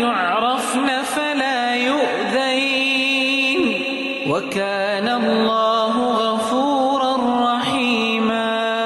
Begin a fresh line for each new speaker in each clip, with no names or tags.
يعرفن فلا يؤذين وكان الله غفورا رحيما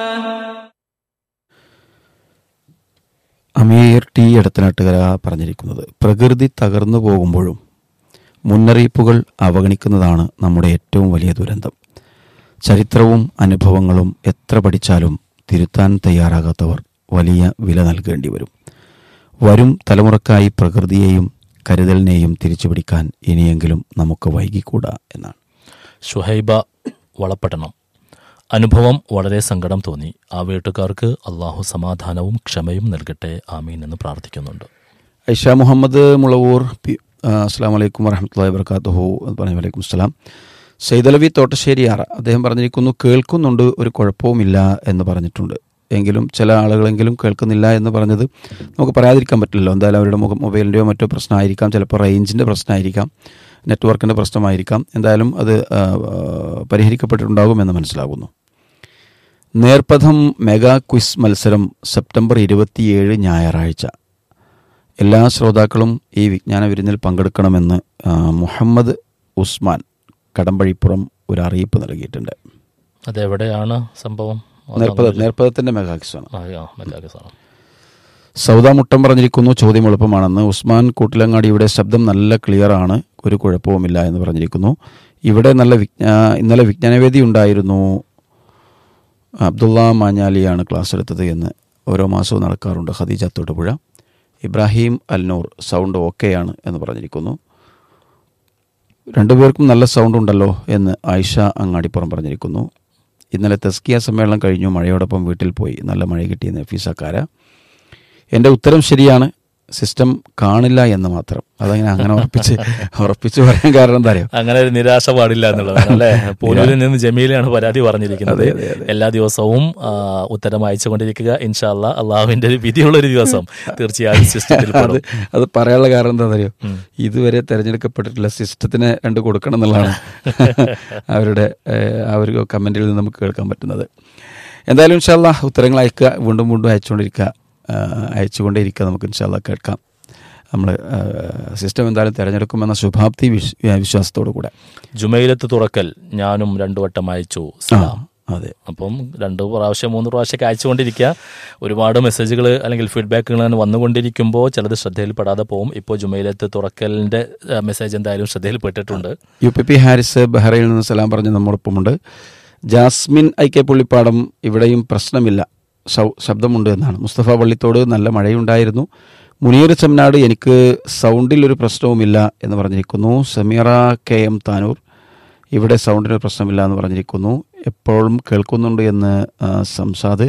അമീർ T Edathanattukara പറഞ്ഞിരിക്കുന്നത് പ്രകൃതി തകർന്നു പോകുമ്പോഴും മുന്നറിയിപ്പുകൾ അവഗണിക്കുന്നതാണ് നമ്മുടെ ഏറ്റവും വലിയ ദുരന്തം ചരിത്രവും അനുഭവങ്ങളും എത്ര പഠിച്ചാലും തിരുത്താൻ തയ്യാറാകാത്തവർ വലിയ വില നൽകേണ്ടി വരും വരും തലമുറക്കായി പ്രകൃതിയെയും കരുതലിനെയും തിരിച്ചുപിടിക്കാൻ ഇനിയെങ്കിലും നമുക്ക് വൈകിക്കൂടാ എന്നാണ്
ഷുഹൈബ വളപ്പട്ടണം അനുഭവം വളരെ സങ്കടം തോന്നി ആ വീട്ടുകാർക്ക് അള്ളാഹു സമാധാനവും ക്ഷമയും നൽകട്ടെ ആമീൻ എന്ന് പ്രാർത്ഥിക്കുന്നുണ്ട്
ഐഷ മുഹമ്മദ് മുളവൂർ പി ആ, അസ്സാം വലൈക്കും വറഹമത്തല്ലാ വർക്കാത്തുഹു പറഞ്ഞു വലൈക്കും സ്ലാം സെയ്തലവി തോട്ടശ്ശേരിയാറ അദ്ദേഹം പറഞ്ഞിരിക്കുന്നു കേൾക്കുന്നുണ്ട് ഒരു കുഴപ്പവുമില്ല എന്ന് പറഞ്ഞിട്ടുണ്ട് എങ്കിലും ചില ആളുകളെങ്കിലും കേൾക്കുന്നില്ല എന്ന് പറഞ്ഞത് നമുക്ക് പറയാതിരിക്കാൻ പറ്റില്ലല്ലോ എന്തായാലും അവരുടെ മുഖ മൊബൈലിൻ്റെയോ മറ്റോ പ്രശ്നമായിരിക്കാം ചിലപ്പോൾ റേഞ്ചിൻ്റെ പ്രശ്നമായിരിക്കാം നെറ്റ്വർക്കിൻ്റെ പ്രശ്നമായിരിക്കാം എന്തായാലും അത് ആ, ആ, പരിഹരിക്കപ്പെട്ടിട്ടുണ്ടാകുമെന്ന് മനസ്സിലാകുന്നു നേർപഥം മെഗാ ക്വിസ് മത്സരം സെപ്റ്റംബർ ഇരുപത്തിയേഴ് ഞായറാഴ്ച എല്ലാ ശ്രോതാക്കളും ഈ വിജ്ഞാന വിരുന്നിൽ പങ്കെടുക്കണമെന്ന് ആ, മുഹമ്മദ് ഉസ്മാൻ കടമ്പഴിപ്പുറം ഒരു അറിയിപ്പ് നൽകിയിട്ടുണ്ട്
അതെവിടെയാണ് സംഭവം
നേർപ്പത നേർപ്പതത്തിൻ്റെ മെഗാ ക്വിസാണ്
ആ, ആ, മെഗാഗസാണ്.
സൗദ മുട്ടം പറഞ്ഞിരിക്കുന്നു ചോദ്യം എളുപ്പമാണെന്ന് ഉസ്മാൻ കൂട്ടിലങ്ങാടിയുടെ ശബ്ദം നല്ല ക്ലിയർ ആണ് ഒരു കുഴപ്പവുമില്ല എന്ന് പറഞ്ഞിരിക്കുന്നു ഇവിടെ നല്ല വിജ്ഞാ ഇന്നലെ വിജ്ഞാനവേദി ഉണ്ടായിരുന്നു അബ്ദുള്ള മാഞ്ഞാലിയാണ് ക്ലാസ് എടുത്തത് എന്ന് ഓരോ മാസവും നടക്കാറുണ്ട് ഖദീജ തൊടുപുഴ ഇബ്രാഹിം അൽനൂർ സൗണ്ട് ഓക്കെയാണ് എന്ന് പറഞ്ഞിരിക്കുന്നു രണ്ടുപേർക്കും നല്ല സൗണ്ട് ഉണ്ടല്ലോ എന്ന് ആയിഷ അങ്ങാടിപ്പുറം പറഞ്ഞിരിക്കുന്നു ഇന്നലെ തെസ്കിയ സമ്മേളനം കഴിഞ്ഞു മഴയോടൊപ്പം വീട്ടിൽ പോയി നല്ല മഴ കിട്ടിയെന്ന് നഫീസക്കാര എൻ്റെ ഉത്തരം ശരിയാണ് സിസ്റ്റം കാണില്ല എന്ന് മാത്രം അതങ്ങനെ അങ്ങനെ ഉറപ്പിച്ച് ഉറപ്പിച്ച് പറയാൻ കാരണം എന്താ അറിയോ
അങ്ങനെ ഒരു നിരാശ പാടില്ല എന്നുള്ളതാണ് അല്ലെ പൂനൂരിൽ നിന്ന് ജമീലയാണ് പരാതി പറഞ്ഞിരിക്കുന്നത്
അതെ, അതെ, അതെ.
എല്ലാ ദിവസവും ആ, ഉത്തരം അയച്ചുകൊണ്ടിരിക്കുക ഇൻഷാല്ല അള്ളാഹുവിന്റെ ഒരു വിധിയുള്ള ഒരു ദിവസം തീർച്ചയായും സിസ്റ്റത്തിൽ
അത്
പെടും.
അത് പറയാനുള്ള കാരണം എന്താ അറിയോ ഇതുവരെ തിരഞ്ഞെടുക്കപ്പെട്ടിട്ടുള്ള സിസ്റ്റത്തിന് രണ്ട് കൊടുക്കണം എന്നുള്ളതാണ് അവരുടെ ഏഹ്, ആ ഒരു കമൻറ്റിൽ നിന്ന് നമുക്ക് കേൾക്കാൻ പറ്റുന്നത് എന്തായാലും ഇൻഷാല്ല ഉത്തരങ്ങൾ അയക്കുക വീണ്ടും വീണ്ടും അയച്ചുകൊണ്ടിരിക്കുക ആ, അയച്ചുകൊണ്ടേയിരിക്കുക നമുക്ക് ഇൻഷാല്ല കേൾക്കാം നമ്മൾ സിസ്റ്റം എന്തായാലും തിരഞ്ഞെടുക്കുമെന്ന ശുഭാപ്തി വിശ് വിശ്വാസത്തോടു കൂടെ
ജുമയിലത്ത് തുറക്കൽ ഞാനും രണ്ടു വട്ടം അയച്ചു
ആ
സലാം
അതെ
അപ്പം രണ്ട് പ്രാവശ്യം മൂന്ന് പ്രാവശ്യമൊക്കെ അയച്ചുകൊണ്ടിരിക്കുക ഒരുപാട് മെസ്സേജുകൾ അല്ലെങ്കിൽ ഫീഡ്ബാക്കുകൾ അങ്ങനെ വന്നുകൊണ്ടിരിക്കുമ്പോൾ ചിലത് ശ്രദ്ധയിൽപ്പെടാതെ പോകും ഇപ്പോൾ ജുമയിലത്ത് തുറക്കലിന്റെ ആ, മെസ്സേജ് എന്തായാലും ശ്രദ്ധയിൽപ്പെട്ടിട്ടുണ്ട്
യു പി പി ഹാരിസ് ബഹ്റയിൽ നിന്ന് സലാം പറഞ്ഞ് നമ്മോടൊപ്പമുണ്ട് ജാസ്മിൻ ഐ കെ പുള്ളിപ്പാടം ഇവിടെയും പ്രശ്നമില്ല ശൗ- ശബ്ദമുണ്ട് എന്നാണ് മുസ്തഫ പള്ളിത്തോട് നല്ല മഴയുണ്ടായിരുന്നു മുനീർ ചെമ്മനാട് എനിക്ക് സൗണ്ടിൽ ഒരു പ്രശ്നവുമില്ല എന്ന് പറഞ്ഞിരിക്കുന്നു സമീറ കെ എം താനൂർ ഇവിടെ സൗണ്ടിന് പ്രശ്നമില്ല എന്ന് പറഞ്ഞിരിക്കുന്നു എപ്പോഴും കേൾക്കുന്നുണ്ട് എന്ന് ആ, സംസാദ്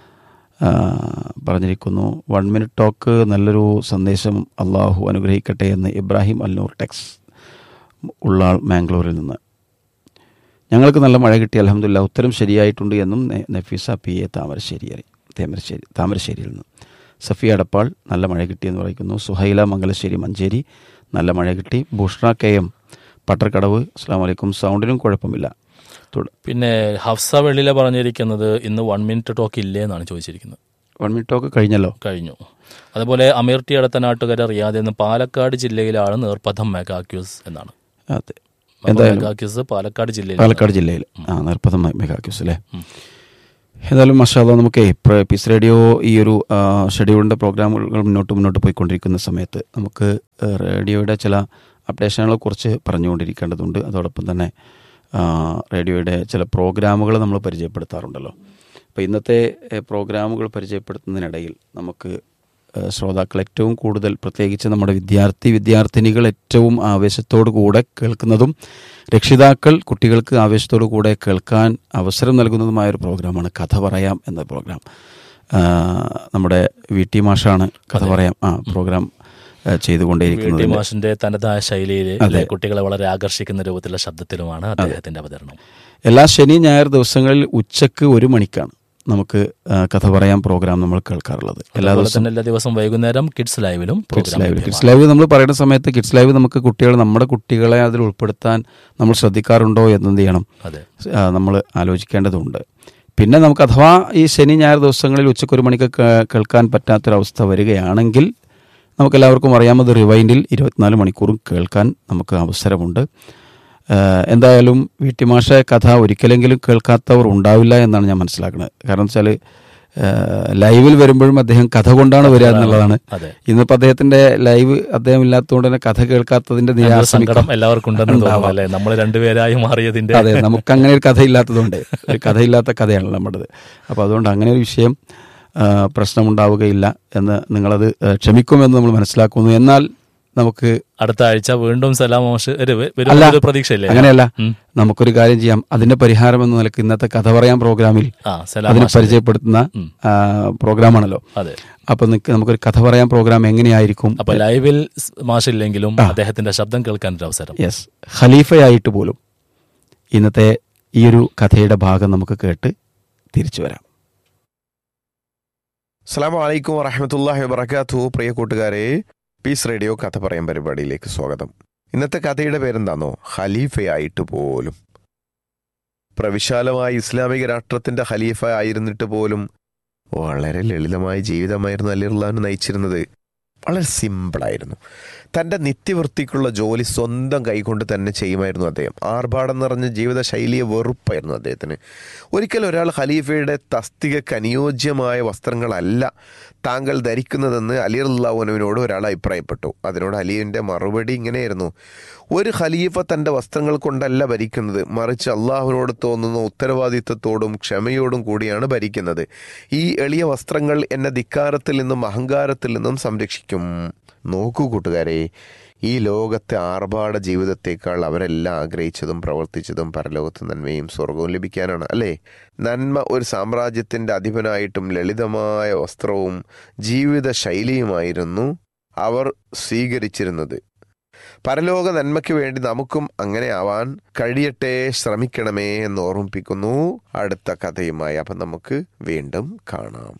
ആ, പറഞ്ഞിരിക്കുന്നു വൺ മിനിറ്റ് ടോക്ക് നല്ലൊരു സന്ദേശം അള്ളാഹു അനുഗ്രഹിക്കട്ടെ എന്ന് ഇബ്രാഹിം അൽനൂർ ടെക്സ് ഉള്ളാൾ മാംഗ്ലൂരിൽ നിന്ന് ഞങ്ങൾക്ക് നല്ല മഴ കിട്ടി അലഹമില്ല ഉത്തരം ശരിയായിട്ടുണ്ട് എന്നും നെ- നഫീസ പി എ താമരശ്ശേരി അറി താമരശ്ശേരി താമരശ്ശേരിയിൽ നിന്ന് സഫി അടപ്പാൾ നല്ല മഴ കിട്ടിയെന്ന് പറയുന്നു സുഹൈല മംഗലശ്ശേരി മഞ്ചേരി നല്ല മഴ കിട്ടി ബുഷ്ര കെ എം പട്ടർക്കടവ് അസ്സാം വലൈക്കും സൗണ്ടിനും കുഴപ്പമില്ല തുട-
പിന്നെ ഹഫ്സ വെള്ളില പറഞ്ഞിരിക്കുന്നത് ഇന്ന് വൺ മിനിറ്റ് ടോക്ക് ഇല്ലേ എന്നാണ് ചോദിച്ചിരിക്കുന്നത്
വൺ മിനിറ്റ് ടോക്ക് കഴിഞ്ഞല്ലോ
കഴിഞ്ഞു അതുപോലെ അമീർ ടി അടുത്ത നാട്ടുകാര റിയാദ് എന്ന് പാലക്കാട് ജില്ലയിലാണ് നേർപ്പഥം മെഗാക്യൂസ് എന്നാണ്
അതെ എന്തായാലും
മെഗാക്യൂസ് പാലക്കാട് ജില്ലയിൽ
പാലക്കാട് ജില്ലയിൽ ആ നിർപ്പതം മെഗാക്യൂസ് അല്ലേ ഏതായാലും മഷാല നമുക്ക് പീസ് റേഡിയോ ഈ ഒരു ആ, ഷെഡ്യൂളിൻ്റെ പ്രോഗ്രാമുകൾ മുന്നോട്ട് മുന്നോട്ട് പോയിക്കൊണ്ടിരിക്കുന്ന സമയത്ത് നമുക്ക് ആ, റേഡിയോയുടെ ചില അപ്ഡേഷനുകളെ കുറിച്ച് പറഞ്ഞുകൊണ്ടിരിക്കേണ്ടതുണ്ട് അതോടൊപ്പം തന്നെ ആ, റേഡിയോയുടെ ചില പ്രോഗ്രാമുകൾ നമ്മൾ പരിചയപ്പെടുത്താറുണ്ടല്ലോ അപ്പോൾ ഇന്നത്തെ ഏ, പ്രോഗ്രാമുകൾ പരിചയപ്പെടുത്തുന്നതിനിടയിൽ നമുക്ക് ഏ, ശ്രോതാക്കൾ ഏറ്റവും കൂടുതൽ പ്രത്യേകിച്ച് നമ്മുടെ വിദ്യാർത്ഥി വിദ്യാർത്ഥിനികൾ ഏറ്റവും ആവേശത്തോടു കൂടെ കേൾക്കുന്നതും രക്ഷിതാക്കൾ കുട്ടികൾക്ക് ആവേശത്തോടു കൂടെ കേൾക്കാൻ അവസരം നൽകുന്നതുമായ ഒരു പ്രോഗ്രാമാണ് കഥ പറയാം എന്ന പ്രോഗ്രാം ആ, നമ്മുടെ വി ടി മാഷാണ് കഥ പറയാം ആ പ്രോഗ്രാം ആ, ചെയ്തുകൊണ്ടേയിരിക്കുന്നത്
വി ടി മാഷിന്റെ തനതായ ശൈലിയിൽ കുട്ടികളെ വളരെ ആകർഷിക്കുന്ന രൂപത്തിലുള്ള ശബ്ദത്തിലുമാണ് അദ്ദേഹത്തിന്റെ അവതരണം
എല്ലാ ശനി ഞായർ ദിവസങ്ങളിൽ ഉച്ചക്ക് ഒരു മണിക്കാണ് നമുക്ക് ആ, കഥ പറയാം പ്രോഗ്രാം നമ്മൾ കേൾക്കാറുള്ളത് എല്ലാ
അതുപോലെ
ദിവസവും
തന്നെ എല്ലാ ദിവസവും വൈകുന്നേരം കിഡ്സ് ലൈവിലും
കിഡ്സ്
പ്രോഗ്രാം
ലൈവ്
ലഭ്യമാണ്.
കിഡ്സ് ലൈവ് നമ്മൾ പറയുന്ന സമയത്ത് കിഡ്സ് ലൈവ് നമുക്ക് കുട്ടികൾ നമ്മുടെ കുട്ടികളെ അതിൽ ഉൾപ്പെടുത്താൻ നമ്മൾ ശ്രദ്ധിക്കാറുണ്ടോ എന്നെന്ത് ചെയ്യണം
അതെ
നമ്മൾ ആലോചിക്കേണ്ടതുണ്ട് പിന്നെ നമുക്ക് അഥവാ ഈ ശനി ഞായർ ദിവസങ്ങളിൽ ഉച്ചയ്ക്ക് ഒരു മണിക്ക് കേ- കേൾക്കാൻ പറ്റാത്തൊരവസ്ഥ വരികയാണെങ്കിൽ നമുക്കെല്ലാവർക്കും അറിയാമത് റിവൈൻഡിൽ ഇരുപത്തിനാല് മണിക്കൂറും കേൾക്കാൻ നമുക്ക് അവസരമുണ്ട് ഏഹ് എന്തായാലും വീട്ടിമാഷ കഥ ഒരിക്കലെങ്കിലും കേൾക്കാത്തവർ ഉണ്ടാവില്ല എന്നാണ് ഞാൻ മനസ്സിലാക്കുന്നത് കാരണം വെച്ചാൽ ലൈവിൽ വരുമ്പോഴും അദ്ദേഹം കഥ കൊണ്ടാണ് വരിക എന്നുള്ളതാണ്
അതെ
ഇന്നിപ്പോൾ അദ്ദേഹത്തിന്റെ ലൈവ് അദ്ദേഹം ഇല്ലാത്തതുകൊണ്ട് തന്നെ കഥ കേൾക്കാത്തതിന്റെ
ഒരു
നിരാശ
സങ്കടം എല്ലാവർക്കും ഉണ്ടെന്ന് തോന്നുന്നു
ഉണ്ടാവാം.
അല്ലെ നമ്മൾ രണ്ടുപേരായി മാറിയതിന്റെ
അതെ നമുക്ക് അങ്ങനെ ഒരു കഥയില്ലാത്തതുകൊണ്ട് ഒരു കഥയില്ലാത്ത കഥയാണ് നമ്മുടേത് അപ്പോൾ അതുകൊണ്ട് അങ്ങനെ ഒരു വിഷയം ആ, പ്രശ്നമുണ്ടാവുകയില്ല എന്ന് നിങ്ങളത് ആ, ക്ഷമിക്കുമെന്ന് നമ്മൾ മനസ്സിലാക്കുന്നു എന്നാൽ നമുക്ക്
അടുത്ത ആഴ്ച വീണ്ടും സലാം മാഷ് ഒരു- വരും
അല്ല.
ഒരു പ്രതീക്ഷയില്ലേ
അങ്ങനെയല്ല
ഉം.
നമുക്കൊരു കാര്യം ചെയ്യാം അതിന്റെ പരിഹാരം എന്ന നിലക്ക് ഇന്നത്തെ കഥ പറയാൻ പ്രോഗ്രാമിൽ
ആ സലാം
അതിനെ
മാഷ്
പരിചയപ്പെടുത്തുന്ന
ഉം.
ആ, പ്രോഗ്രാമാണല്ലോ
അതെ
അപ്പൊ നിക്ക് നമുക്കൊരു കഥ പറയാൻ പ്രോഗ്രാം എങ്ങനെയായിരിക്കും
അപ്പൊ ലൈവിൽ സ് മാഷില്ലെങ്കിലും അദ്ദേഹത്തിന്റെ ശബ്ദം കേൾക്കാൻ ഒരു അവസരം
യെസ് ഖലീഫയായിട്ട് പോലും ഇന്നത്തെ ഈ ഒരു കഥയുടെ ഭാഗം നമുക്ക് കേട്ട് തിരിച്ചു വരാം
അസ്സാം വലൈക്കും വറഹമത്തല്ലാഹി വബർക്കാത്തു പ്രിയ കൂട്ടുകാരെ പീസ് റേഡിയോ കഥ പറയാൻ പരിപാടിയിലേക്ക് സ്വാഗതം ഇന്നത്തെ കഥയുടെ പേരെന്താണോ ഖലീഫയായിട്ട് പോലും പ്രവിശാലമായ ഇസ്ലാമിക രാഷ്ട്രത്തിന്റെ ഖലീഫ ആയിരുന്നിട്ട് പോലും വളരെ ലളിതമായ ജീവിതമായിരുന്നു അലിർലാൻ നയിച്ചിരുന്നത് വളരെ സിമ്പിളായിരുന്നു തൻ്റെ നിത്യവൃത്തിക്കുള്ള ജോലി സ്വന്തം കൈകൊണ്ട് തന്നെ ചെയ്യുമായിരുന്നു അദ്ദേഹം ആർഭാടം നിറഞ്ഞ ജീവിത ശൈലിയെ വെറുപ്പായിരുന്നു അദ്ദേഹത്തിന് ഒരിക്കൽ ഒരാൾ ഖലീഫയുടെ തസ്തികക്ക് അനുയോജ്യമായ വസ്ത്രങ്ങളല്ല താങ്കൾ ധരിക്കുന്നതെന്ന് അലി അള്ളാഹുനുവിനോട് ഒരാൾ അഭിപ്രായപ്പെട്ടു അതിനോട് അലിയുടെ മറുപടി ഇങ്ങനെയായിരുന്നു ഒരു ഖലീഫ തൻ്റെ വസ്ത്രങ്ങൾ കൊണ്ടല്ല ഭരിക്കുന്നത് മറിച്ച് അള്ളാഹുവിനോട് തോന്നുന്ന ഉത്തരവാദിത്തത്തോടും ക്ഷമയോടും കൂടിയാണ് ഭരിക്കുന്നത് ഈ എളിയ വസ്ത്രങ്ങൾ എന്നെ ധിക്കാരത്തിൽ നിന്നും അഹങ്കാരത്തിൽ നിന്നും സംരക്ഷിക്കും നോക്കൂ കൂട്ടുകാരെ ഈ ലോകത്തെ ആർഭാട ജീവിതത്തേക്കാൾ അവരെല്ലാം ആഗ്രഹിച്ചതും പ്രവർത്തിച്ചതും പരലോകത്ത് നന്മയും സ്വർഗവും ലഭിക്കാനാണ് അല്ലേ നന്മ ഒരു സാമ്രാജ്യത്തിൻ്റെ അധിപനായിട്ടും ലളിതമായ വസ്ത്രവും ജീവിത ശൈലിയുമായിരുന്നു അവർ സ്വീകരിച്ചിരുന്നത് പരലോക നന്മയ്ക്ക് വേണ്ടി നമുക്കും അങ്ങനെ ആവാൻ കഴിയട്ടെ ശ്രമിക്കണമേ എന്ന് ഓർമ്മിപ്പിക്കുന്നു അടുത്ത കഥയുമായി അപ്പം നമുക്ക് വീണ്ടും കാണാം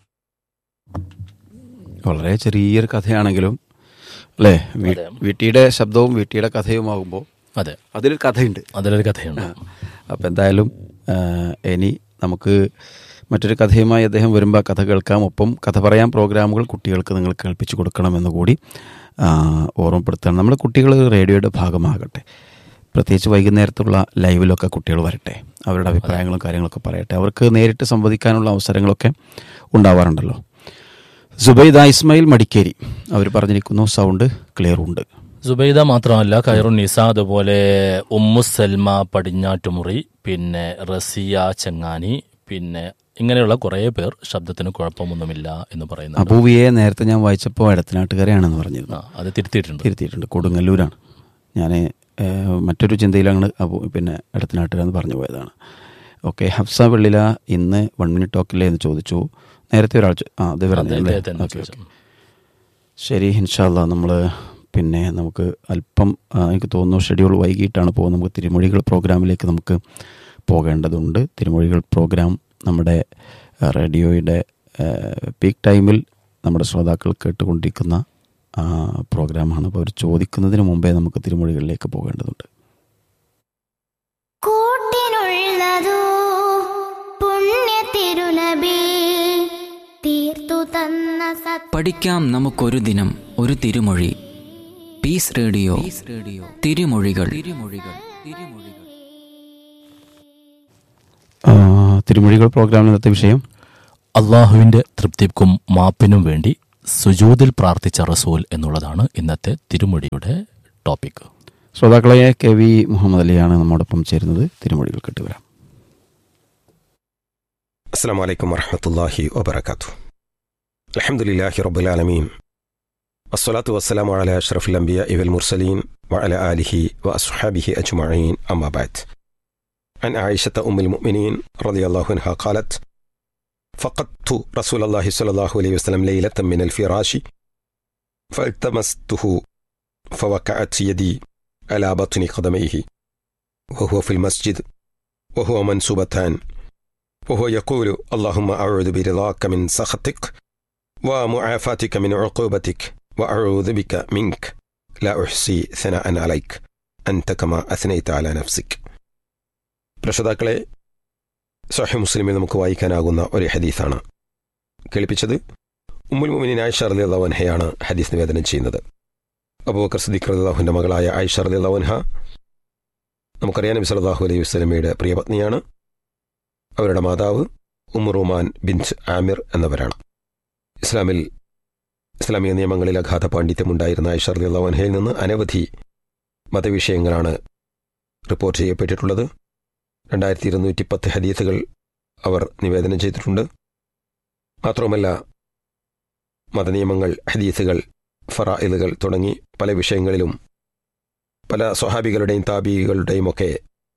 വളരെ ചെറിയൊരു കഥയാണെങ്കിലും അല്ലേ വീ-
അതെ.
വീട്ടിയുടെ ശബ്ദവും വീട്ടിയുടെ കഥയുമാകുമ്പോൾ
അതെ
അതിലൊരു കഥയുണ്ട്
അതിലൊരു കഥയുണ്ട്
അപ്പം എന്തായാലും ആ, ഇനി നമുക്ക് മറ്റൊരു കഥയുമായി അദ്ദേഹം വരുമ്പോൾ ആ കഥ കേൾക്കാം ഒപ്പം കഥ പറയാൻ പ്രോഗ്രാമുകൾ കുട്ടികൾക്ക് നിങ്ങൾ കേൾപ്പിച്ചു കൊടുക്കണമെന്ന് കൂടി ആ, ഓർമ്മപ്പെടുത്തണം നമ്മുടെ കുട്ടികൾ റേഡിയോയുടെ ഭാഗമാകട്ടെ പ്രത്യേകിച്ച് വൈകുന്നേരത്തുള്ള ലൈവിലൊക്കെ കുട്ടികൾ വരട്ടെ അവരുടെ അഭിപ്രായങ്ങളും കാര്യങ്ങളൊക്കെ പറയട്ടെ അവർക്ക് നേരിട്ട് സംവദിക്കാനുള്ള അവസരങ്ങളൊക്കെ ഉണ്ടാവാറുണ്ടല്ലോ സുബൈദ ഇസ്മായിൽ മടിക്കേരി അവർ പറഞ്ഞിരിക്കുന്നു സൗണ്ട് ക്ലിയർ ഉണ്ട്
സുബൈദ മാത്രമല്ല ഖൈറുൻ നിസ അതുപോലെ ഉമ്മു സൽമ പടിഞ്ഞാറ്റുമുറി പിന്നെ റസിയ ചെങ്ങാനി പിന്നെ ഇങ്ങനെയുള്ള കുറേ പേർ ശബ്ദത്തിന് കുഴപ്പമൊന്നുമില്ല എന്ന് പറയുന്നു
അബൂവിയെ നേരത്തെ ഞാൻ വായിച്ചപ്പോൾ ഇടത്തനാട്ടുകാരെയാണെന്ന് പറഞ്ഞിരുന്നു
ആ അത് തിരുത്തിയിട്ടുണ്ട്
തിരുത്തിയിട്ടുണ്ട് കൊടുങ്ങല്ലൂരാണ് ഞാൻ മറ്റൊരു ചിന്തയിലാണ് അബു പിന്നെ ഇടത്തനാട്ടുകാരെന്ന് പറഞ്ഞു പോയതാണ് ഓക്കെ ഹഫ്സ വെള്ളില ഇന്ന് വൺ മിനിറ്റ് ടോക്കില്ലേ എന്ന് ചോദിച്ചു നേരത്തെ ഒരാൾ ചോ- ആ അത് പറഞ്ഞു അല്ലേ
അദ്ദേഹത്തെ തന്നെ
ഓക്കെ ഓക്കെ
ചോദിച്ചു.
ശരി ഇൻഷാല്ല നമ്മൾ പിന്നെ നമുക്ക് അല്പം ആ, എനിക്ക് തോന്നുന്നു ഷെഡ്യൂൾ വൈകിട്ടാണ് പോകുന്നത് നമുക്ക് തിരുമൊഴികൾ പ്രോഗ്രാമിലേക്ക് നമുക്ക് പോകേണ്ടതുണ്ട് തിരുമൊഴികൾ പ്രോഗ്രാം നമ്മുടെ ആ, റേഡിയോയുടെ പീക്ക് ടൈമിൽ നമ്മുടെ ശ്രോതാക്കൾ കേട്ടുകൊണ്ടിരിക്കുന്ന ആ, പ്രോഗ്രാമാണ് അപ്പോൾ അവർ ചോദിക്കുന്നതിന് മുമ്പേ നമുക്ക് തിരുമൊഴികളിലേക്ക് പോകേണ്ടതുണ്ട്
കൂട്ടിനുള്ളതോ പുണ്യ തിരുനബി തീർത്തു തന്ന സത്
പഠിക്കാം നമുക്കൊരു ദിനം ഒരു തിരുമൊഴി പീസ് റേഡിയോ റേഡിയോ തിരുമൊഴികൾ തിരുമൊഴികൾ തിരുമൊഴികൾ
ആ, തിരുമൊഴികൾ പ്രോഗ്രാമിൽ ഇന്നത്തെ വിഷയം
അള്ളാഹുവിന്റെ തൃപ്തിക്കും മാപ്പിനും വേണ്ടി സുജൂദിൽ പ്രാർത്ഥിച്ച റസൂൽ എന്നുള്ളതാണ് ഇന്നത്തെ തിരുമൊഴിയുടെ ടോപ്പിക്
ശ്രോതാക്കളെ കെ വി മുഹമ്മദ് അലിയാണ് നമ്മോടൊപ്പം ചേരുന്നത് തിരുമൊഴികൾ കേട്ടുവരാം
السلام عليكم ورحمة الله وبركاته الحمد لله رب العالمين والصلاة والسلام على أشرف الأنبياء والمرسلين وعلى آله وأصحابه أجمعين أما بعد عن عائشة أم المؤمنين رضي الله عنها قالت فقدت رسول الله صلى الله عليه وسلم ليلة من الفراش فالتمسته فوقعت يدي على بطن قدميه وهو في المسجد وهو منسوبتان وهو يقول اللهم أعوذ برضاك من سخطك ومعافاتك من عقوبتك وأعوذ بك منك لا أحصي ثناء عليك أنت كما أثنيت على نفسك പ്രശ്രോതാക്കളെ സഹി മുസ്ലിമിൽ നമുക്ക് വായിക്കാനാകുന്ന ഒരു ഹദീസാണ് കേൾപ്പിച്ചത് ഉമ്മുൽ മുമിനിൻ ആയിഷ റലി അള്ളവൻഹയാണ് ഹദീസ് നിവേദനം ചെയ്യുന്നത് അബൂബക്കർ സിദ്ദീഖ് റലിള്ളാഹുവിൻ്റെ മകളായ ആയിഷ റലി അള്ളവൻഹ നമുക്കറിയാം നബി സല്ലല്ലാഹു അലൈഹി വസ്ലമയുടെ പ്രിയപത്നിയാണ് അവരുടെ മാതാവ് ഉമ്മുറുമാൻ ബിൻസ് ആമിർ എന്നവരാണ് ഇസ്ലാമിൽ ഇസ്ലാമിക നിയമങ്ങളിൽ അഗാധ പാണ്ഡിത്യമുണ്ടായിരുന്ന ആയിഷ റലി അള്ളവൻഹയിൽ നിന്ന് അനവധി മതവിഷയങ്ങളാണ് റിപ്പോർട്ട് ചെയ്യപ്പെട്ടിട്ടുള്ളത് രണ്ടായിരത്തി ഇരുന്നൂറ്റി പത്ത് ഹദീസുകൾ അവർ നിവേദനം ചെയ്തിട്ടുണ്ട് മാത്രവുമല്ല മതനിയമങ്ങൾ ഹദീസുകൾ ഫറായിലുകൾ തുടങ്ങി പല വിഷയങ്ങളിലും പല സ്വഹാബികളുടെയും താബികളുടെയും ഒക്കെ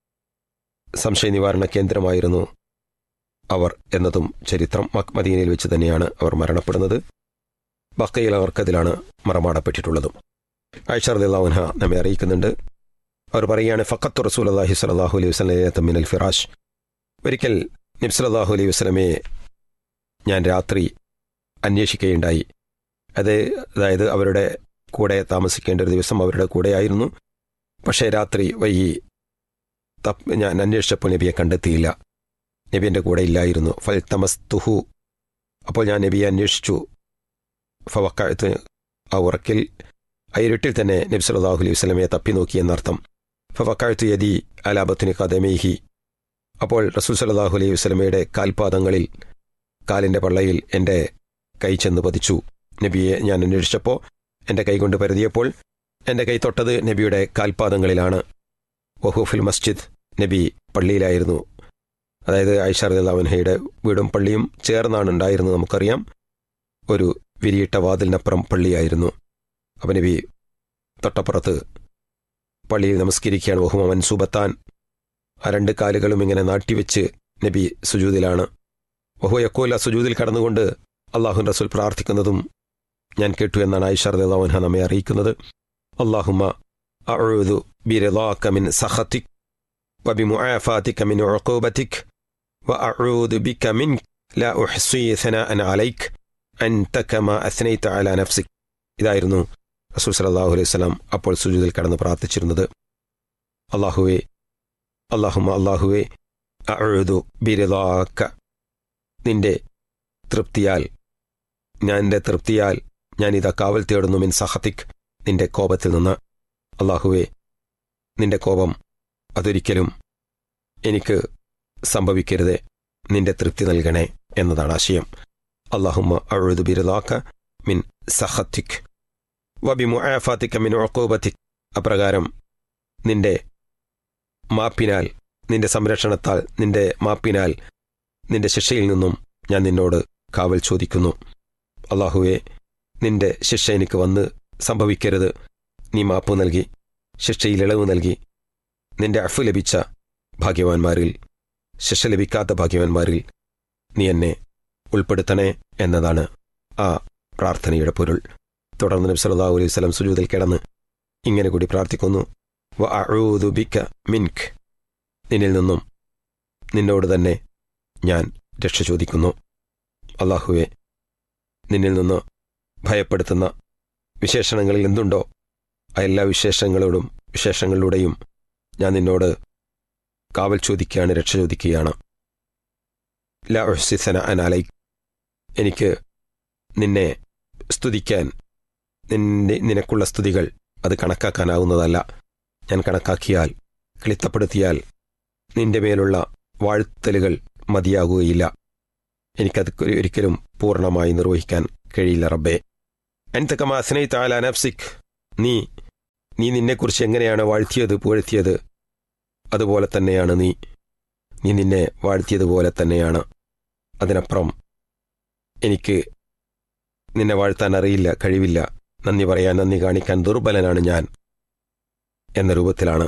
സംശയ നിവാരണ കേന്ദ്രമായിരുന്നു അവർ എന്നതും ചരിത്രം മക് മദീനയിൽ വെച്ച് തന്നെയാണ് അവർ മരണപ്പെടുന്നത് ബക്കയിൽ അവർക്കതിലാണ് മറമാടപ്പെട്ടിട്ടുള്ളതും ഐഷർദിള്ളാഹുൻഹ നമ്മെ അറിയിക്കുന്നുണ്ട് അവർ പറയുകയാണ് ഫക്കത്ത് റസൂൽ അള്ളാഹി സ്വലാഹു അലൈഹി വസ്ലം മിനൽ ഫിറാഷ് ഒരിക്കൽ നിബ്സലാഹു അലൈഹി വസ്ലമയെ ഞാൻ രാത്രി അന്വേഷിക്കുകയുണ്ടായി അത് അതായത് അവരുടെ കൂടെ താമസിക്കേണ്ട ഒരു ദിവസം അവരുടെ കൂടെയായിരുന്നു പക്ഷേ രാത്രി വൈകി തപ്പ് ഞാൻ അന്വേഷിച്ചപ്പോൾ നബിയെ കണ്ടെത്തിയില്ല നബി എൻ്റെ കൂടെ ഇല്ലായിരുന്നു ഫൽ തമസ് തുഹു അപ്പോൾ ഞാൻ നബിയെ അന്വേഷിച്ചു ഫവക്കായത്ത് ആ ഉറക്കിൽ ആ ഇരുട്ടിൽ തന്നെ നബി സല്ലല്ലാഹു അലൈഹി വസല്ലമയെ തപ്പി നോക്കി എന്നർത്ഥം ഫവക്കായത്ത് യദി അലാബത്തിന് കദമേഹി അപ്പോൾ റസൂൽ സല്ലല്ലാഹു അലൈഹി വസല്ലമയുടെ കാൽപാദങ്ങളിൽ കാലിൻ്റെ പള്ളയിൽ എൻ്റെ കൈ ചെന്ന് പതിച്ചു നബിയെ ഞാൻ അന്വേഷിച്ചപ്പോൾ എൻ്റെ കൈ കൊണ്ട് പരതിയപ്പോൾ എൻ്റെ കൈ തൊട്ടത് നബിയുടെ കാൽപാദങ്ങളിലാണ് വഹൂഫിൽ മസ്ജിദ് നബി പള്ളിയിലായിരുന്നു അതായത് ഐഷാർദാവൻഹയുടെ വീടും പള്ളിയും ചേർന്നാണ് ഉണ്ടായിരുന്നത് നമുക്കറിയാം ഒരു വിരിയിട്ട വാതിലിനപ്പുറം പള്ളിയായിരുന്നു അപ്പം നബി തൊട്ടപ്പുറത്ത് പള്ളിയിൽ നമസ്കരിക്കുകയാണ് വഹുമ മൻസൂബത്താൻ ആ രണ്ട് കാലുകളും ഇങ്ങനെ നാട്ടിവെച്ച് നബി സുജൂദിലാണ് വഹു യക്കോല സുജൂദിൽ കടന്നുകൊണ്ട് അള്ളാഹുൻ റസൂൽ പ്രാർത്ഥിക്കുന്നതും ഞാൻ കേട്ടു എന്നാണ് ഐഷാർദാവൻഹ നമ്മെ അറിയിക്കുന്നത് അള്ളാഹുമ അഴുതു ബിരലാക മിൻ സഖത്തിക് وبمعافاتك من عقوبتك وأعوذ بك منك لا أحصي ثناء عليك أنت كما أثنيت على نفسك ഇതായിരുന്നു റസൂൽ സലാഹു അലൈഹി സ്വലാം അപ്പോൾ സുജൂദിൽ കടന്ന് പ്രാർത്ഥിച്ചിരുന്നത് അള്ളാഹുവേ അള്ളാഹുമ അള്ളാഹുവേ അഴുതു ബിരലാക്ക നിന്റെ തൃപ്തിയാൽ ഞാൻ എൻ്റെ തൃപ്തിയാൽ ഞാനിതാ കാവൽ തേടുന്നു മിൻ സഹത്തിക് നിന്റെ കോപത്തിൽ നിന്ന് അള്ളാഹുവേ നിന്റെ കോപം അതൊരിക്കലും എനിക്ക് സംഭവിക്കരുതേ നിന്റെ തൃപ്തി നൽകണേ എന്നതാണ് ആശയം അള്ളാഹുമ്മ അഴുതു ബിരുദാക്ക മിൻ സഹത്തിക് വബിമുആഫാത്തിക്ക മിൻ ഒക്കോബത്തിക് അപ്രകാരം നിന്റെ മാപ്പിനാൽ നിന്റെ സംരക്ഷണത്താൽ നിന്റെ മാപ്പിനാൽ നിന്റെ ശിക്ഷയിൽ നിന്നും ഞാൻ നിന്നോട് കാവൽ ചോദിക്കുന്നു അള്ളാഹുവെ നിന്റെ ശിക്ഷ എനിക്ക് വന്ന് സംഭവിക്കരുത് നീ മാപ്പ് നൽകി ശിക്ഷയിൽ ഇളവ് നൽകി നിന്റെ അഫ് ലഭിച്ച ഭാഗ്യവാന്മാരിൽ ശിക്ഷ ലഭിക്കാത്ത ഭാഗ്യവാന്മാരിൽ നീ എന്നെ ഉൾപ്പെടുത്തണേ എന്നതാണ് ആ പ്രാർത്ഥനയുടെ പൊരുൾ തുടർന്ന് നബി സല്ലല്ലാഹു അലൈഹി വസല്ലം സുജൂദിൽ കിടന്ന് ഇങ്ങനെ കൂടി പ്രാർത്ഥിക്കുന്നു വ അഊദു ബിക മിൻക് നിന്നിൽ നിന്നും നിന്നോട് തന്നെ ഞാൻ രക്ഷ ചോദിക്കുന്നു അള്ളാഹുവെ നിന്നിൽ നിന്ന് ഭയപ്പെടുത്തുന്ന വിശേഷണങ്ങളിൽ എന്തുണ്ടോ ആ എല്ലാ വിശേഷങ്ങളോടും വിശേഷങ്ങളിലൂടെയും ഞാൻ നിന്നോട് കാവൽ ചോദിക്കുകയാണ് രക്ഷ ചോദിക്കുകയാണ് ല ഉഹ്സിസന അനാലൈ എനിക്ക് നിന്നെ സ്തുതിക്കാൻ നിന്റെ നിനക്കുള്ള സ്തുതികൾ അത് കണക്കാക്കാനാവുന്നതല്ല ഞാൻ കണക്കാക്കിയാൽ ക്ലിത്തപ്പെടുത്തിയാൽ നിന്റെ മേലുള്ള വാഴ്ത്തലുകൾ മതിയാകുകയില്ല എനിക്കത് ഒരിക്കലും പൂർണ്ണമായി നിർവഹിക്കാൻ കഴിയില്ല റബ്ബേ എൻതക്കമാ സ്നേഹി താല നഫ്സിക് നീ നീ നിന്നെക്കുറിച്ച് എങ്ങനെയാണ് വാഴ്ത്തിയത് പുകഴ്ത്തിയത് അതുപോലെ തന്നെയാണ് നീ നീ നിന്നെ വാഴ്ത്തിയതുപോലെ തന്നെയാണ് അതിനപ്പുറം എനിക്ക് നിന്നെ വാഴ്ത്താൻ അറിയില്ല കഴിവില്ല നന്ദി പറയാൻ നന്ദി കാണിക്കാൻ ദുർബലനാണ് ഞാൻ എന്ന രൂപത്തിലാണ്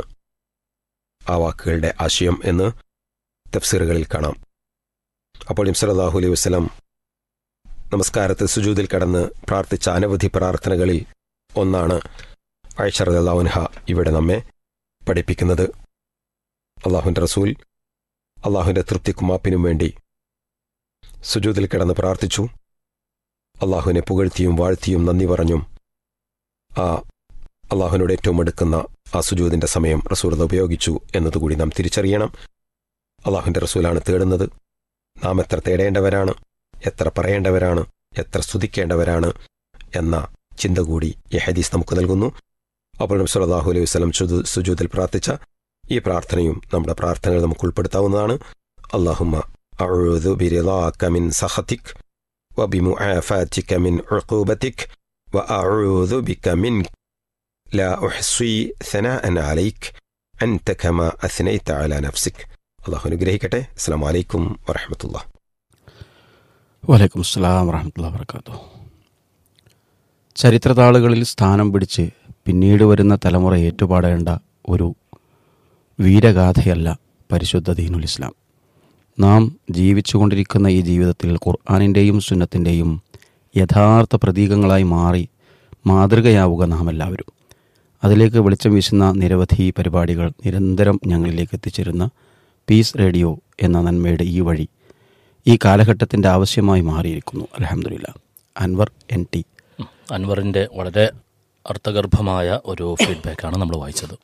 ആ വാക്കുകളുടെ ആശയം എന്ന് തഫ്സീറുകളിൽ കാണാം അപ്പോൾ ഇംസലാഹു അലൈഹി വസ്ലം നമസ്കാരത്തിൽ സുജൂദിൽ കടന്ന് പ്രാർത്ഥിച്ച അനവധി പ്രാർത്ഥനകളിൽ ഒന്നാണ് ഐഷറദാവുൻഹ ഇവിടെ നമ്മെ പഠിപ്പിക്കുന്നത് അള്ളാഹുവിൻ്റെ റസൂൽ അള്ളാഹുവിൻ്റെ തൃപ്തിക്കും മാപ്പിനും വേണ്ടി സുജൂദിൽ കിടന്ന് പ്രാർത്ഥിച്ചു അള്ളാഹുവിനെ പുകഴ്ത്തിയും വാഴ്ത്തിയും നന്ദി പറഞ്ഞും ആ അള്ളാഹുവിനോട് ഏറ്റവും എടുക്കുന്ന ആ സുജൂദിൻ്റെ സമയം റസൂൽ അത് ഉപയോഗിച്ചു എന്നതുകൂടി നാം തിരിച്ചറിയണം അള്ളാഹുവിൻ്റെ റസൂലാണ് തേടുന്നത് നാം എത്ര തേടേണ്ടവരാണ് എത്ര പറയേണ്ടവരാണ് എത്ര സ്തുതിക്കേണ്ടവരാണ് എന്ന ചിന്ത കൂടി ഈ ഹദീസ് നമുക്ക് നൽകുന്നു അപ്പോൾ നബി സല്ലല്ലാഹു അലൈഹി വസല്ലം സുജൂ- സുജൂദിൽ പ്രാർത്ഥിച്ച ഈ പ്രാർത്ഥനയും നമ്മുടെ പ്രാർത്ഥനകൾ നമുക്ക് ഉൾപ്പെടുത്താവുന്നതാണ് അള്ളാഹുമ്മ അഊദു ബിറിളാക മിൻ സഖതിക് وبمعافاتك من عقوبتك وأعوذ بك منك لا أحصي ثناء عليك أنت كما أثنيت على نفسك الله അനുഗ്രഹിക്കട്ടെ അസ്സാം വലൈക്കും വറഹമത്തുള്ള
വലൈക്കും അസ്സലാം വറഹമത്തുള്ള വർക്കാത്തു ചരിത്രതാളുകളിൽ സ്ഥാനം പിടിച്ച് പിന്നീട് വരുന്ന തലമുറ ഏറ്റുപാടേണ്ട ഒരു വീരഗാഥയല്ല പരിശുദ്ധ ദീനുൽ ഇസ്ലാം നാം ജീവിച്ചുകൊണ്ടിരിക്കുന്ന ഈ ജീവിതത്തിൽ ഖുർആാനിൻ്റെയും സുന്നത്തിൻ്റെയും യഥാർത്ഥ പ്രതീകങ്ങളായി മാറി മാതൃകയാവുക നാം എല്ലാവരും അതിലേക്ക് വെളിച്ചം വീശുന്ന നിരവധി പരിപാടികൾ നിരന്തരം ഞങ്ങളിലേക്ക് എത്തിച്ചേരുന്ന പീസ് റേഡിയോ എന്ന നന്മയുടെ ഈ വഴി ഈ കാലഘട്ടത്തിൻ്റെ ആവശ്യമായി മാറിയിരിക്കുന്നു അലഹമില്ല അൻവർ എൻ ടി
അൻവറിൻ്റെ വളരെ അർത്ഥഗർഭമായ ഒരു ഫീഡ്ബാക്കാണ് നമ്മൾ വായിച്ചത്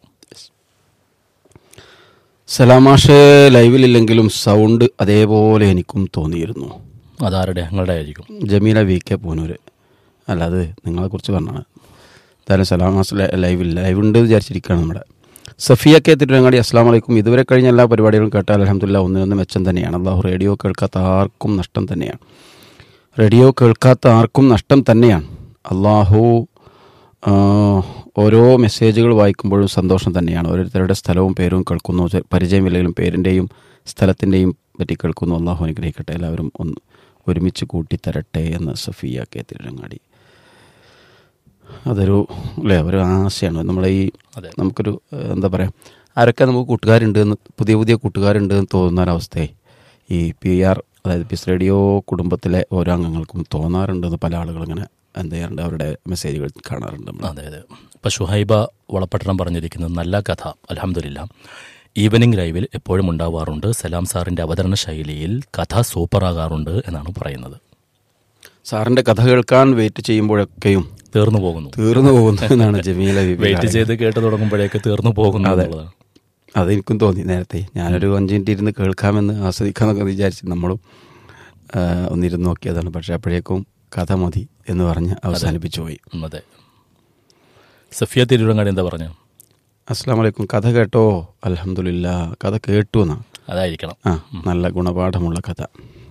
സലാമാഷ് ലൈവിലില്ലെങ്കിലും സൗണ്ട് അതേപോലെ എനിക്കും തോന്നിയിരുന്നു
അതാരുടെ ഞങ്ങളുടെ ആയിരിക്കും
ജമീല വി കെ പൂനൂര് അല്ല അത് നിങ്ങളെക്കുറിച്ച് പറഞ്ഞാണ് എന്തായാലും സലാമാസ് ലൈ- ലൈവിൽ ലൈവ് ഉണ്ട് വിചാരിച്ചിരിക്കുകയാണ് നമ്മുടെ സഫിയ കെ തിരുവങ്ങാടി അസ്ലാം വലൈക്കും ഇതുവരെ കഴിഞ്ഞ എല്ലാ പരിപാടികളും കേട്ടാൽ അലഹമില്ല ഒന്നിനൊന്ന് മെച്ചം തന്നെയാണ് അള്ളാഹു റേഡിയോ കേൾക്കാത്ത ആർക്കും നഷ്ടം തന്നെയാണ് റേഡിയോ കേൾക്കാത്ത ആർക്കും നഷ്ടം തന്നെയാണ് അള്ളാഹു ആ, ഓരോ മെസ്സേജുകൾ വായിക്കുമ്പോഴും സന്തോഷം തന്നെയാണ് ഓരോരുത്തരുടെ സ്ഥലവും പേരും കേൾക്കുന്നു ചെ- പരിചയമില്ലെങ്കിലും പേരിൻ്റെയും സ്ഥലത്തിൻ്റെയും പറ്റി കേൾക്കുന്നു അള്ളാഹു അനുഗ്രഹിക്കട്ടെ എല്ലാവരും ഒന്ന് ഒരുമിച്ച് കൂട്ടിത്തരട്ടെ എന്ന് സഫിയ കെ തിരുരങ്ങാടി അതൊരു അല്ലേ ഒരു ആശയാണ് നമ്മളെ ഈ
അതെ.
നമുക്കൊരു ഏഹ്, എന്താ പറയുക ആരൊക്കെ നമുക്ക് കൂട്ടുകാരുണ്ട് എന്ന് പുതിയ പുതിയ കൂട്ടുകാരുണ്ട് എന്ന് തോന്നുന്ന ഒരവസ്ഥയെ ഈ പി ആർ അതായത് പിസ് റേഡിയോ കുടുംബത്തിലെ ഓരോ അംഗങ്ങൾക്കും തോന്നാറുണ്ടെന്ന് പല ആളുകൾ ഇങ്ങനെ എന്ത് ചെയ്യാറുണ്ട് അവരുടെ മെസ്സേജുകൾ കാണാറുണ്ട് നമ്മൾ.
അതെ അതെ ഇപ്പം ഷുഹൈബ വളപ്പട്ടണം പറഞ്ഞിരിക്കുന്നത് നല്ല കഥ അലഹമില്ല ഈവനിങ് ലൈവിൽ എപ്പോഴും ഉണ്ടാവാറുണ്ട് സലാം സാറിൻ്റെ അവതരണ ശൈലിയിൽ കഥ സൂപ്പറാകാറുണ്ട് എന്നാണ് പറയുന്നത്
സാറിന്റെ കഥ കേൾക്കാൻ വെയിറ്റ് ചെയ്യുമ്പോഴൊക്കെയും
തീർന്നു പോകുന്നു
തീർന്നു പോകുന്നു എന്നാണ് ജമീല ബിബി
വെയിറ്റ്
പറയുന്നത്.
ചെയ്ത് കേട്ട് തുടങ്ങുമ്പോഴേക്ക് തീർന്നു പോകുന്നു
അതെ.
എന്നുള്ളതാണ്
അതെനിക്കും തോന്നി നേരത്തെ ഞാനൊരു അഞ്ച് മിനിറ്റ് ഇരുന്ന് കേൾക്കാമെന്ന് ആസ്വദിക്കാമെന്നൊക്കെ വിചാരിച്ചു നമ്മളും ആ, ഒന്നിരുന്ന് നോക്കിയതാണ് പക്ഷെ അപ്പോഴേക്കും കഥ മതി എന്ന് പറഞ്ഞ് അവസാനിപ്പിച്ചു പോയി
ഉം, അതെ സഫിയ തിരുവങ്ങാടി എന്താ പറഞ്ഞു
അസ്സാം വലൈക്കും കഥ കേട്ടോ അലഹമില്ല കഥ കേട്ടു എന്നാ
അതായിരിക്കണം
ആ നല്ല ഗുണപാഠമുള്ള കഥ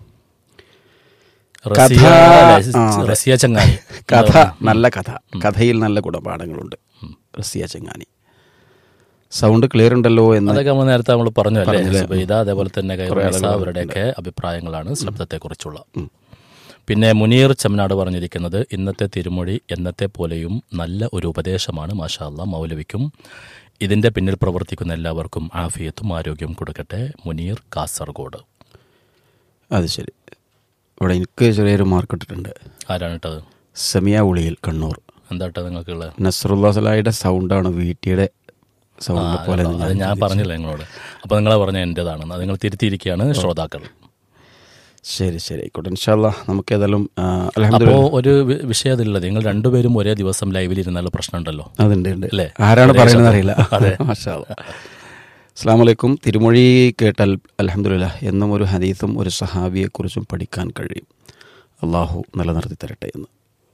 റസിയ
കഥ-
അല്ലേ?
ആ, അതെ.
റസിയ ചങ്ങാനി
കഥ നല്ല കഥ കഥയിൽ നല്ല ഗുണപാഠങ്ങളുണ്ട് റസിയ ചെങ്ങാനി സൗണ്ട് ക്ലിയർ ഉണ്ടല്ലോ എന്ന്
അതൊക്കെ നമ്മൾ നേരത്തെ നമ്മൾ പറഞ്ഞു അല്ലേ
പറഞ്ഞില്ലേ?
സുബൈദ അതേപോലെ തന്നെ
കുറേ
കൈറോണിസ
ആളുകൾ
അവരുടെയൊക്കെ അഭിപ്രായങ്ങളാണ് ശബ്ദത്തെക്കുറിച്ചുള്ള പിന്നെ മുനീർ ചമ്മനാട് പറഞ്ഞിരിക്കുന്നത് ഇന്നത്തെ തിരുമൊഴി എന്നത്തെ പോലെയും നല്ല ഒരു ഉപദേശമാണ് മാഷാ അല്ലാ മൗലവിക്കും ഇതിന്റെ പിന്നിൽ പ്രവർത്തിക്കുന്ന എല്ലാവർക്കും ആഫിയത്തും ആരോഗ്യവും കൊടുക്കട്ടെ മുനീർ കാസർഗോഡ്
അത് ശരി ഇവിടെ എനിക്ക് ചെറിയൊരു മാർക്ക് ഇട്ടിട്ടുണ്ട്
ആരാണ് ഇട്ടത്
സെമിയ ഉളിയിൽ കണ്ണൂർ
എന്താ ഇട്ടത് നിങ്ങൾക്കുള്ള
നസറുല്ലാ സലായുടെ സൗണ്ടാണ് വീട്ടിയുടെ സൗണ്ട് പോലെ എന്ന്
അത് ഞാൻ പറഞ്ഞില്ല നിങ്ങളോട് അപ്പൊ നിങ്ങളെ പറഞ്ഞ എന്റേതാണെന്ന് അത് നിങ്ങൾ തിരുത്തിയിരിക്കുകയാണ് ശ്രോതാക്കൾ
ശരി ശരി ആയിക്കോട്ടെ ഇൻഷാല്ല നമുക്ക് ഏതായാലും ആ,
അപ്പോ
അൽഹംദുലില്ലാ
ഒരു വി- വിഷയം അതിലുള്ളത് നിങ്ങൾ രണ്ടുപേരും ഒരേ ദിവസം ലൈവിൽ ഇരുന്നാലും പ്രശ്നമുണ്ടല്ലോ
അതുണ്ട് ഉണ്ട്
അല്ലേ?
ആരാണ്
ഒരേ
പറയുന്നത്
ശബ്ദം.
അറിയില്ല
അതെ.
മാഷാ അല്ലാ. അസ്സാം വലൈക്കും തിരുമൊഴി കേട്ടാൽ അലഹമുല്ല എന്നും ഒരു ഹദീസും ഒരു സഹാബിയെക്കുറിച്ചും പഠിക്കാൻ കഴിയും അള്ളാഹു നിലനിർത്തി തരട്ടെ എന്ന്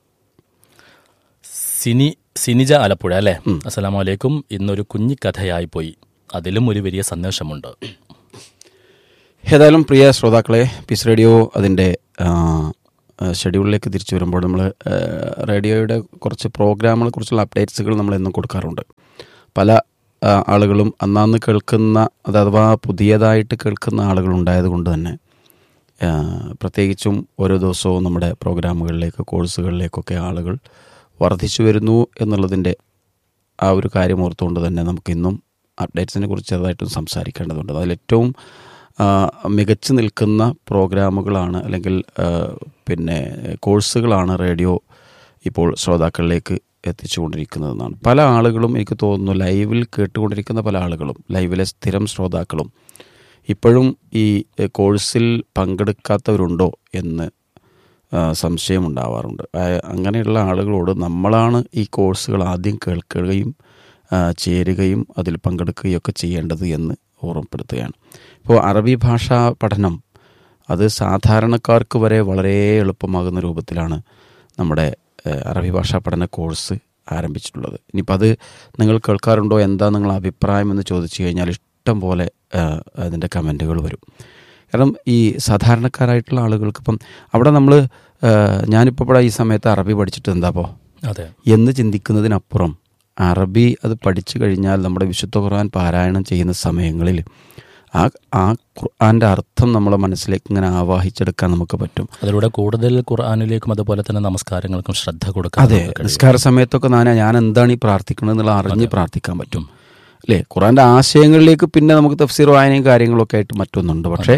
സിനി സിനിജ ആലപ്പുഴ അല്ലേ അസ്സലാമു അലൈക്കും ഇന്നൊരു കുഞ്ഞി കഥയായി പോയി അതിലും ഒരു വലിയ സന്ദേശമുണ്ട്
ഏതായാലും പ്രിയ ശ്രോതാക്കളെ പീസ് റേഡിയോ അതിൻ്റെ ആ, ആ, ഷെഡ്യൂളിലേക്ക് തിരിച്ചു വരുമ്പോൾ നമ്മൾ ആ, റേഡിയോയുടെ കുറച്ച് പ്രോഗ്രാമുകളെ കുറിച്ചുള്ള അപ്ഡേറ്റ്സുകൾ നമ്മൾ എന്നും കൊടുക്കാറുണ്ട് പല ആ, ആളുകളും അന്നാന്ന് കേൾക്കുന്ന അത് അഥവാ പുതിയതായിട്ട് കേൾക്കുന്ന ആളുകൾ ഉണ്ടായത് കൊണ്ട് തന്നെ ആ, പ്രത്യേകിച്ചും ഓരോ ദിവസവും നമ്മുടെ പ്രോഗ്രാമുകളിലേക്ക് കോഴ്സുകളിലേക്കൊക്കെ ആളുകൾ വർദ്ധിച്ചു വരുന്നു എന്നുള്ളതിൻ്റെ ആ ഒരു കാര്യം ഓർത്തുകൊണ്ട് തന്നെ നമുക്കിന്നും അപ്ഡേറ്റ്സിനെ കുറിച്ച് ചെറുതായിട്ടും സംസാരിക്കേണ്ടതുണ്ട് അതിലേറ്റവും ആ, മികച്ചു നിൽക്കുന്ന പ്രോഗ്രാമുകളാണ് അല്ലെങ്കിൽ ആ, പിന്നെ കോഴ്സുകളാണ് റേഡിയോ ഇപ്പോൾ ശ്രോതാക്കളിലേക്ക് എത്തിച്ചുകൊണ്ടിരിക്കുന്നതെന്നാണ് പല ആളുകളും എനിക്ക് തോന്നുന്നു ലൈവിൽ കേട്ടുകൊണ്ടിരിക്കുന്ന പല ആളുകളും ലൈവിലെ സ്ഥിരം ശ്രോതാക്കളും ഇപ്പോഴും ഈ എ, കോഴ്സിൽ പങ്കെടുക്കാത്തവരുണ്ടോ എന്ന് ആ, സംശയമുണ്ടാവാറുണ്ട് ആ, അങ്ങനെയുള്ള ആളുകളോട് നമ്മളാണ് ഈ കോഴ്സുകൾ ആദ്യം കേൾക്കുകയും ആ, ചേരുകയും അതിൽ പങ്കെടുക്കുകയും ഒക്കെ ചെയ്യേണ്ടത് എന്ന് ഓർമ്മപ്പെടുത്തുകയാണ് ഇപ്പോൾ അറബി ഭാഷാ പഠനം അത് സാധാരണക്കാർക്ക് വരെ വളരെ എളുപ്പമാകുന്ന രൂപത്തിലാണ് നമ്മുടെ ഏഹ്, അറബി ഭാഷാ പഠന കോഴ്സ് ആരംഭിച്ചിട്ടുള്ളത് ഇനിയിപ്പോൾ അത് നിങ്ങൾ കേൾക്കാറുണ്ടോ എന്താ നിങ്ങളുടെ അഭിപ്രായം എന്ന് ചോദിച്ചു കഴിഞ്ഞാൽ ഇഷ്ടം പോലെ ഏഹ്, അതിൻ്റെ കമൻറ്റുകൾ വരും കാരണം ഈ സാധാരണക്കാരായിട്ടുള്ള ആളുകൾക്ക് ഇപ്പം അവിടെ നമ്മൾ ഞാനിപ്പോൾ ഇവിടെ ഈ സമയത്ത് അറബി പഠിച്ചിട്ട് എന്താപ്പോൾ
അതെ
എന്ന് ചിന്തിക്കുന്നതിനപ്പുറം അറബി അത് പഠിച്ചു കഴിഞ്ഞാൽ നമ്മുടെ വിശുദ്ധ ഖുർആൻ പാരായണം ചെയ്യുന്ന സമയങ്ങളിൽ ആ ആ ഖുർആൻ്റെ അർത്ഥം നമ്മളെ മനസ്സിലേക്ക് ഇങ്ങനെ ആവാഹിച്ചെടുക്കാൻ നമുക്ക് പറ്റും
അതിലൂടെ കൂടുതൽ ഖുർആാനിലേക്കും അതുപോലെ തന്നെ നമസ്കാരങ്ങൾക്കും ശ്രദ്ധ കൊടുക്കാൻ
അതെ
നമുക്ക് കഴിയും.
നിസ്കാര സമയത്തൊക്കെ ഞാൻ ഞാൻ എന്താണ് ഈ പ്രാർത്ഥിക്കുന്നത് എന്നുള്ള അറിഞ്ഞ് പ്രാർത്ഥിക്കാൻ പറ്റും അല്ലേ ഖുറാൻ്റെ ആശയങ്ങളിലേക്ക് പിന്നെ നമുക്ക് തഫ്സീർ വായനയും കാര്യങ്ങളൊക്കെ ആയിട്ട് മറ്റൊന്നുണ്ട് പക്ഷേ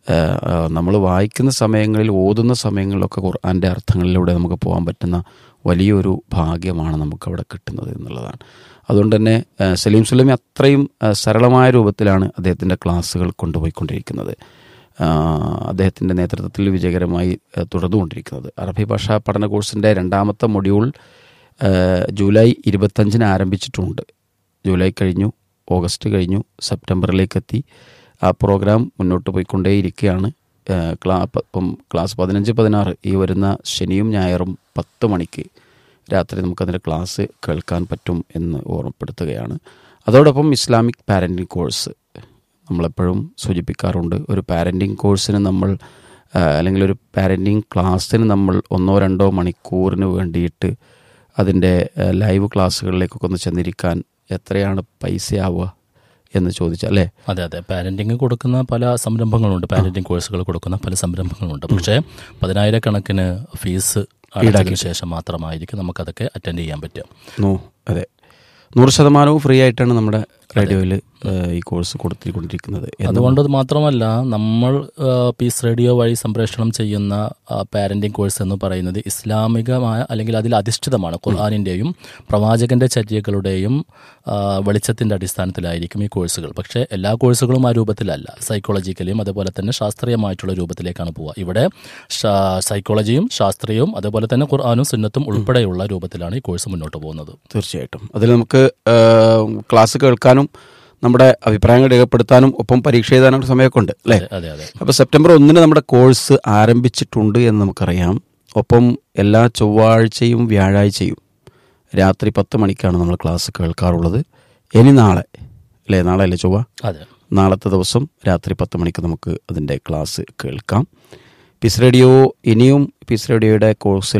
നമ്മൾ വായിക്കുന്ന സമയങ്ങളിൽ ഓതുന്ന സമയങ്ങളിലൊക്കെ ഖുർആൻ്റെ അർത്ഥങ്ങളിലൂടെ നമുക്ക് പോകാൻ പറ്റുന്ന വലിയൊരു ഭാഗ്യമാണ് നമുക്ക് അവിടെ കിട്ടുന്നത് എന്നുള്ളതാണ് അതുകൊണ്ട് തന്നെ ആ, സലീം സുലമി അത്രയും ആ, സരളമായ രൂപത്തിലാണ് അദ്ദേഹത്തിൻ്റെ ക്ലാസ്സുകൾ കൊണ്ടുപോയിക്കൊണ്ടിരിക്കുന്നത് അദ്ദേഹത്തിൻ്റെ നേതൃത്വത്തിൽ വിജയകരമായി ആ, തുടർന്നുകൊണ്ടിരിക്കുന്നത് അറബി ഭാഷാ പഠന കോഴ്സിൻ്റെ രണ്ടാമത്തെ മൊഡ്യൂൾ ആ, ജൂലൈ ഇരുപത്തഞ്ചിന് ആരംഭിച്ചിട്ടുണ്ട് ജൂലൈ കഴിഞ്ഞു ഓഗസ്റ്റ് കഴിഞ്ഞു സെപ്റ്റംബറിലേക്ക് എത്തി ആ പ്രോഗ്രാം മുന്നോട്ട് പോയിക്കൊണ്ടേയിരിക്കുകയാണ് ആ, ക്ലാ പ- ഇപ്പം ക്ലാസ് പതിനഞ്ച് പതിനാറ് ഈ വരുന്ന ശനിയും ഞായറും പത്ത് മണിക്ക് രാത്രി നമുക്കതിൻ്റെ ക്ലാസ് കേൾക്കാൻ പറ്റും എന്ന് ഓർമ്മപ്പെടുത്തുകയാണ് അതോടൊപ്പം ഇസ്ലാമിക് പാരൻറ്റിങ് കോഴ്സ് നമ്മളെപ്പോഴും സൂചിപ്പിക്കാറുണ്ട് ഒരു പാരൻറ്റിങ് കോഴ്സിന് നമ്മൾ ആ, അല്ലെങ്കിൽ ഒരു പാരൻറ്റിങ് ക്ലാസ്സിന് നമ്മൾ ഒന്നോ രണ്ടോ മണിക്കൂറിന് വേണ്ടിയിട്ട് അതിൻ്റെ ആ, ലൈവ് ക്ലാസ്സുകളിലേക്കൊക്കെ ഒന്ന് ചെന്നിരിക്കാൻ എത്രയാണ് പൈസയാവുക എന്ന് ചോദിച്ചാൽ അല്ലേ
അതെ അതെ പാരന്റിങ് കൊടുക്കുന്ന പല സംരംഭങ്ങളുണ്ട് പാരന്റിങ് കോഴ്സുകൾ കൊടുക്കുന്ന പല സംരംഭങ്ങളുണ്ട് പക്ഷേ പതിനായിരക്കണക്കിന് ഫീസ് അടച്ചതിന് ശേഷം മാത്രമായിരിക്കും നമുക്കതൊക്കെ അറ്റൻഡ് ചെയ്യാൻ പറ്റുക
നൂ അതെ നൂറ് ശതമാനവും ഫ്രീ ആയിട്ടാണ് നമ്മുടെ റേഡിയോയിൽ ഈ കോഴ്സ് കൊടുത്തിക്കൊണ്ടിരിക്കുന്നത് എന്ന്
അതുകൊണ്ട് മാത്രമല്ല നമ്മൾ ആ, പീസ് റേഡിയോ വഴി സംപ്രേഷണം ചെയ്യുന്ന പാരന്റിങ് കോഴ്സ് എന്ന് പറയുന്നത് ഇസ്ലാമികമായ അല്ലെങ്കിൽ അതിൽ അധിഷ്ഠിതമാണ് ഖുർആാനിൻ്റെയും പ്രവാചകന്റെ ചര്യകളുടെയും ആ, വെളിച്ചത്തിന്റെ അടിസ്ഥാനത്തിലായിരിക്കും ഈ കോഴ്സുകൾ പക്ഷേ എല്ലാ കോഴ്സുകളും ആ രൂപത്തിലല്ല സൈക്കോളജിക്കലിയും അതുപോലെ തന്നെ ശാസ്ത്രീയമായിട്ടുള്ള രൂപത്തിലേക്കാണ് പോവുക ഇവിടെ ശാ- സൈക്കോളജിയും ശാസ്ത്രീയവും അതുപോലെ തന്നെ ഖുർആാനും സുന്നത്തും ഉൾപ്പെടെയുള്ള രൂപത്തിലാണ് ഈ കോഴ്സ് മുന്നോട്ട് പോകുന്നത്
തീർച്ചയായിട്ടും അതിൽ നമുക്ക് ആ, ക്ലാസ് കേൾക്കാനും നമ്മുടെ അഭിപ്രായങ്ങൾ രേഖപ്പെടുത്താനും ഒപ്പം പരീക്ഷ എഴുതാനും സമയമൊക്കെ ഉണ്ട് അല്ലേ
അതെ അതെ
അപ്പോൾ സെപ്റ്റംബർ ഒന്നിന് നമ്മുടെ കോഴ്സ് ആരംഭിച്ചിട്ടുണ്ട് എന്ന് നമുക്കറിയാം ഒപ്പം എല്ലാ ചൊവ്വാഴ്ചയും വ്യാഴാഴ്ചയും രാത്രി പത്ത് മണിക്കാണ് നമ്മൾ ക്ലാസ് കേൾക്കാറുള്ളത് ഇനി നാളെ അല്ലേ നാളെ അല്ലേ ചൊവ്വ
അതെ
നാളത്തെ ദിവസം രാത്രി പത്ത് മണിക്ക് നമുക്ക് അതിൻ്റെ ക്ലാസ് കേൾക്കാം പീസ് റേഡിയോ ഇനിയും പീസ് റേഡിയോയുടെ കോഴ്സിൽ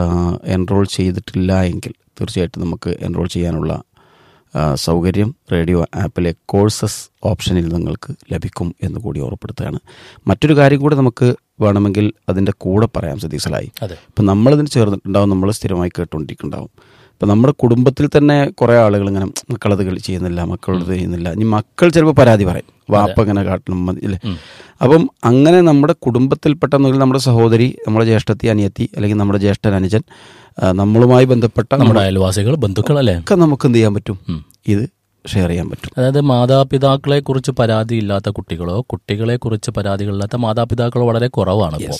എൻറോൾ ചെയ്തിട്ടില്ല എങ്കിൽ തീർച്ചയായിട്ടും നമുക്ക് എൻറോൾ ചെയ്യാനുള്ള ആ, സൗകര്യം റേഡിയോ ആപ്പിലെ കോഴ്സസ് ഓപ്ഷനിൽ നിങ്ങൾക്ക് ലഭിക്കും എന്ന് കൂടി ഓർമ്മപ്പെടുത്തുകയാണ് മറ്റൊരു കാര്യം കൂടെ നമുക്ക് വേണമെങ്കിൽ അതിൻ്റെ കൂടെ പറയാം സതീസലായി
അതെ
ഇപ്പം നമ്മളിതിന് ചേർന്നിട്ടുണ്ടാവും നമ്മൾ സ്ഥിരമായി കേട്ടുകൊണ്ടിരിക്കുന്നുണ്ടാവും ഇപ്പം നമ്മുടെ കുടുംബത്തിൽ തന്നെ കുറേ ആളുകൾ ഇങ്ങനെ മക്കളത് കളി ചെയ്യുന്നില്ല മക്കളത് ചെയ്യുന്നില്ല ഇനി മക്കൾ ചിലപ്പോൾ പരാതി പറയും വാപ്പ ഇങ്ങനെ കാട്ടണം മതി അല്ലേ അപ്പം അങ്ങനെ നമ്മുടെ കുടുംബത്തിൽപ്പെട്ട ഒന്നുകിൽ നമ്മുടെ സഹോദരി നമ്മുടെ ജ്യേഷ്ഠത്തി അനിയത്തി അല്ലെങ്കിൽ നമ്മുടെ ജ്യേഷ്ഠൻ അനുജൻ ആ, നമ്മളുമായി ബന്ധപ്പെട്ട
നമ്മുടെ അയൽവാസികൾ ബന്ധുക്കൾ അല്ലേ
ഒക്കെ നമുക്ക് എന്ത് ചെയ്യാൻ പറ്റും
ഉം.
ഇത് ഷെയർ ചെയ്യാൻ പറ്റും
അതായത് മാതാപിതാക്കളെ കുറിച്ച് പരാതിയില്ലാത്ത കുട്ടികളോ കുട്ടികളെ കുറിച്ച് പരാതികളില്ലാത്ത മാതാപിതാക്കളോ വളരെ കുറവാണ് ഇപ്പോൾ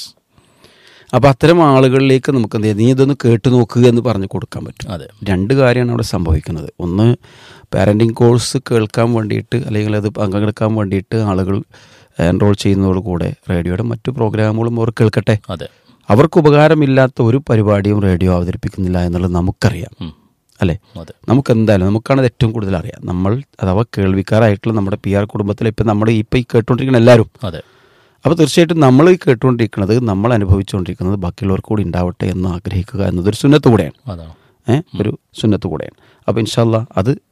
അപ്പോൾ അത്തരം ആളുകളിലേക്ക് നമുക്ക് എന്ത് ചെയ്യാം നീ ഇതൊന്ന് കേട്ടു നോക്കുക എന്ന് പറഞ്ഞു കൊടുക്കാൻ പറ്റും
അതെ
രണ്ട് കാര്യമാണ് അവിടെ സംഭവിക്കുന്നത് ഒന്ന് പാരൻറ്റിങ് കോഴ്സ് കേൾക്കാൻ വേണ്ടിയിട്ട് അല്ലെങ്കിൽ അത് പങ്കെടുക്കാൻ വേണ്ടിയിട്ട് ആളുകൾ എൻറോൾ ചെയ്യുന്നതോടുകൂടെ റേഡിയോയുടെ മറ്റു പ്രോഗ്രാമുകളും അവർ കേൾക്കട്ടെ
അതെ
അവർക്ക് ഉപകാരമില്ലാത്ത ഒരു പരിപാടിയും റേഡിയോ അവതരിപ്പിക്കുന്നില്ല എന്നുള്ളത് നമുക്കറിയാം
ഉം.
അല്ലേ
അതെ
നമുക്ക് എന്തായാലും നമുക്കാണ് ഇത് ഏറ്റവും കൂടുതൽ അറിയാം നമ്മൾ അഥവാ കേൾവിക്കാരായിട്ടുള്ള നമ്മുടെ പി ആർ കുടുംബത്തിൽ ഇപ്പം നമ്മുടെ ഇപ്പം ഈ കേട്ടുകൊണ്ടിരിക്കുന്ന എല്ലാവരും
അതെ
അപ്പോൾ തീർച്ചയായിട്ടും നമ്മൾ ഈ കേട്ടുകൊണ്ടിരിക്കുന്നത് നമ്മൾ അനുഭവിച്ചുകൊണ്ടിരിക്കുന്നത് ബാക്കിയുള്ളവർക്ക് കൂടി ഉണ്ടാവട്ടെ എന്ന് ആഗ്രഹിക്കുക എന്നതൊരു സുന്നത്ത് കൂടെയാണ്
അതാണ്
ഏഹ് ഒരു സുന്നത്ത് കൂടെയാണ് അപ്പോൾ ഇൻഷാല്ല അത്